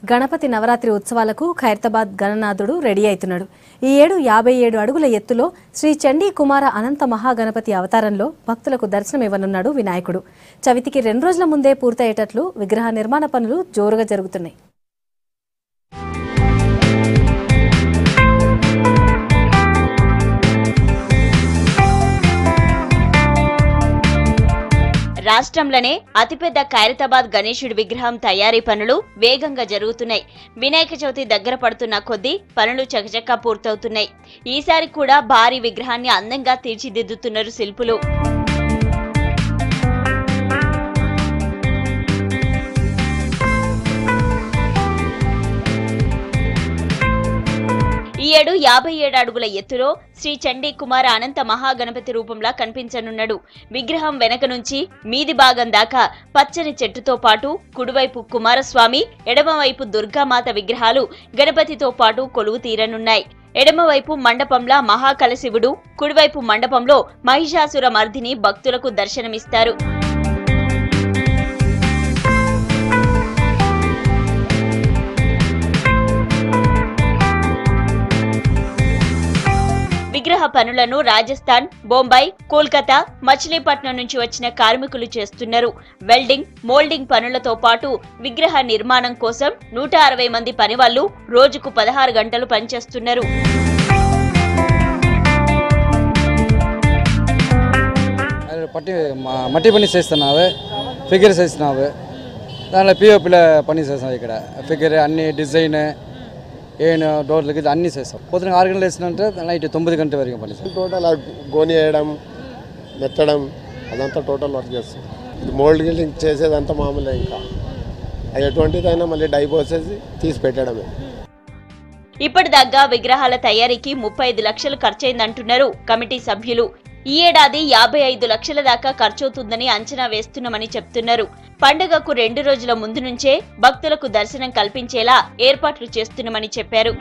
గణపతి నవరాత్రి ఉత్సవాలకు ఖైరతాబాద్ గణనాథుడు రెడీ అవుతున్నాడు ఈ ఏడు యాభై ఏడు అడుగుల ఎత్తులో శ్రీ చండీ కుమార అనంత మహాగణపతి అవతారంలో భక్తులకు దర్శనం ఇవ్వనున్నాడు వినాయకుడు చవితికి రెండు రోజుల ముందే పూర్తయ్యేటట్లు విగ్రహ నిర్మాణ పనులు జోరుగా జరుగుతున్నాయి రాష్ట్రంలోనే అతిపెద్ద ఖైరతాబాద్ గణేశుడి విగ్రహం తయారీ పనులు వేగంగా జరుగుతున్నాయి వినాయక చవితి దగ్గర పడుతున్న కొద్దీ పనులు చకచకా పూర్తవుతున్నాయి ఈసారి కూడా భారీ విగ్రహాన్ని అందంగా తీర్చిదిద్దుతున్నారు శిల్పులు ఈ ఏడు యాభై ఏడు అడుగుల ఎత్తులో శ్రీ చండీ కుమార అనంత మహాగణపతి రూపంలా కనిపించనున్నాడు విగ్రహం వెనక నుంచి మీది భాగం దాకా పచ్చని చెట్టుతో పాటు కుడివైపు కుమారస్వామి ఎడమవైపు దుర్గామాత విగ్రహాలు గణపతితో పాటు కొలువు తీరనున్నాయి ఎడమవైపు మండపంలా మహాకలశివుడు కుడివైపు మండపంలో మహిషాసుర మర్దిని భక్తులకు దర్శనమిస్తారు విగ్రహ పనులను రాజస్థాన్ బొంబాయి కోల్కతా మచిలీపట్నం నుంచి వచ్చిన కార్మికులు చేస్తున్నారు వెల్డింగ్ మోల్డింగ్ పనులతో పాటు విగ్రహ నిర్మాణం కోసం నూట అరవై మంది పనివాళ్లు రోజుకు పదహారు గంటలు పనిచేస్తున్నారు అది పట్టి మ- మట్టి పని చేస్తున్నావు ఫిగర్ చేస్తున్నావు దాంట్లో పిఓపిలో పని చేస్తున్నావు ఇక్కడ ఫిగర్ అన్ని డిజైన్ ఏను డోర్లకి ఇది అన్నీ చేస్తాం పొద్దున ఆరు గంటలు వేసినంటే నైట్ తొమ్మిది గంటల వరకు పని చేస్తాం టోటల్ ఆ గోని వేయడం మెత్తడం అదంతా టోటల్ వర్క్ చేస్తాం ఇది మోల్డ్ గిల్డింగ్ చేసేదంతా మామూలే ఇంకా అది ఎటువంటిదైనా మళ్ళీ డై పోసేసి తీసి పెట్టడమే ఇప్పటిదాకా విగ్రహాల తయారీకి ముప్పై ఐదు లక్షలు ఖర్చయిందంటున్నారు కమిటీ సభ్యులు ఈ ఏడాది యాభై ఐదు లక్షల దాకా ఖర్చవుతుందని అంచనా వేస్తున్నామని చెప్తున్నారు పండుగకు రెండు రోజుల ముందు నుంచే భక్తులకు దర్శనం కల్పించేలా ఏర్పాట్లు చేస్తున్నామని చెప్పారు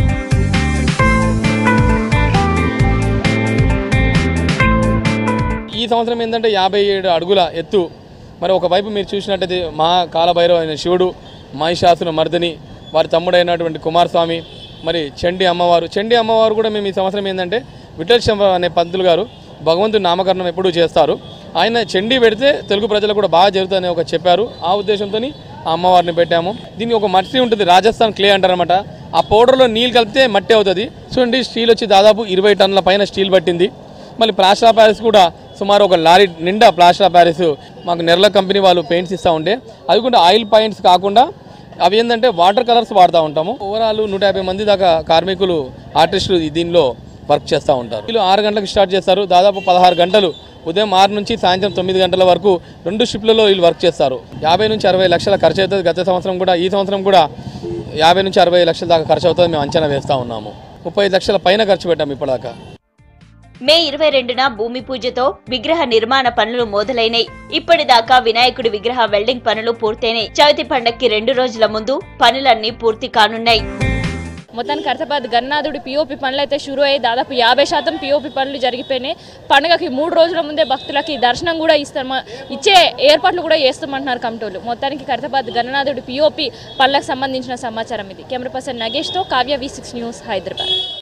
ఈ సంవత్సరం ఏంటంటే యాభై ఏడు అడుగుల ఎత్తు మరి ఒకవైపు మీరు చూసినట్టయితే మా కాలభైరవ అయిన శివుడు మహిషాసుల మర్దిని వారి తమ్ముడైనటువంటి కుమారస్వామి మరి చండి అమ్మవారు చండి అమ్మవారు కూడా మేము ఈ సంవత్సరం ఏంటంటే విఠల్ శంభ అనే పంతులు గారు భగవంతుడి నామకరణం ఎప్పుడూ చేస్తారు ఆయన చండీ పెడితే తెలుగు ప్రజలకు కూడా బాగా జరుగుతుందని ఒక చెప్పారు ఆ ఉద్దేశంతో ఆ అమ్మవారిని పెట్టాము దీనికి ఒక మట్టి ఉంటుంది రాజస్థాన్ క్లే అంటారనమాట ఆ పౌడర్లో నీళ్ళు కలిపితే మట్టి అవుతుంది చూడండి స్టీల్ వచ్చి దాదాపు ఇరవై టన్నుల పైన స్టీల్ పట్టింది మళ్ళీ ప్లాస్టర్ ఆఫ్ ప్యారిస్ కూడా సుమారు ఒక లారీ నిండా ప్లాస్టర్ ఆఫ్ ప్యారిస్ మాకు నెర్ల కంపెనీ వాళ్ళు పెయింట్స్ ఇస్తూ ఉంటే అవి కూడా ఆయిల్ పెయింట్స్ కాకుండా అవి ఏంటంటే వాటర్ కలర్స్ వాడుతూ ఉంటాము ఓవరాల్ నూట యాభై మంది దాకా కార్మికులు ఆర్టిస్టులు దీనిలో వర్క్ చేస్తూ ఉంటారు వీళ్ళు ఆరు గంటలకు స్టార్ట్ చేస్తారు దాదాపు పదహారు గంటలు ఉదయం ఆరు నుంచి సాయంత్రం తొమ్మిది గంటల వరకు రెండు షిఫ్ట్లలో వీళ్ళు వర్క్ చేస్తారు యాభై నుంచి అరవై లక్షల ఖర్చు అవుతుంది గత సంవత్సరం కూడా ఈ సంవత్సరం కూడా యాభై నుంచి అరవై లక్షల దాకా ఖర్చు అవుతుంది మేము అంచనా వేస్తూ ఉన్నాము ముప్పై ఐదు లక్షల పైన ఖర్చు పెట్టాము ఇప్పటిదాకా మే ఇరవై రెండున భూమి పూజతో విగ్రహ నిర్మాణ పనులు మొదలైనాయి ఇప్పటిదాకా వినాయకుడి విగ్రహ వెల్డింగ్ పనులు పూర్తయినాయి చవితి పండక్కి రెండు రోజుల ముందు పనులన్నీ పూర్తి కానున్నాయి మొత్తానికి ఖైరతాబాద్ గన్నాథుడి పిఓపి పనులు అయితే షురు అయ్యి దాదాపు యాభై శాతం పిఓపి పనులు జరిగిపోయినాయి పండుగకి మూడు రోజుల ముందే భక్తులకి దర్శనం కూడా ఇస్తాం ఇచ్చే ఏర్పాట్లు కూడా చేస్తామంటున్నారు కమిటోళ్ళు మొత్తానికి ఖైరతాబాద్ గణనాథుడి పిఓపి పనులకు సంబంధించిన సమాచారం ఇది కెమెరా పర్సన్ నగేష్తో Kavya V six news Hyderabad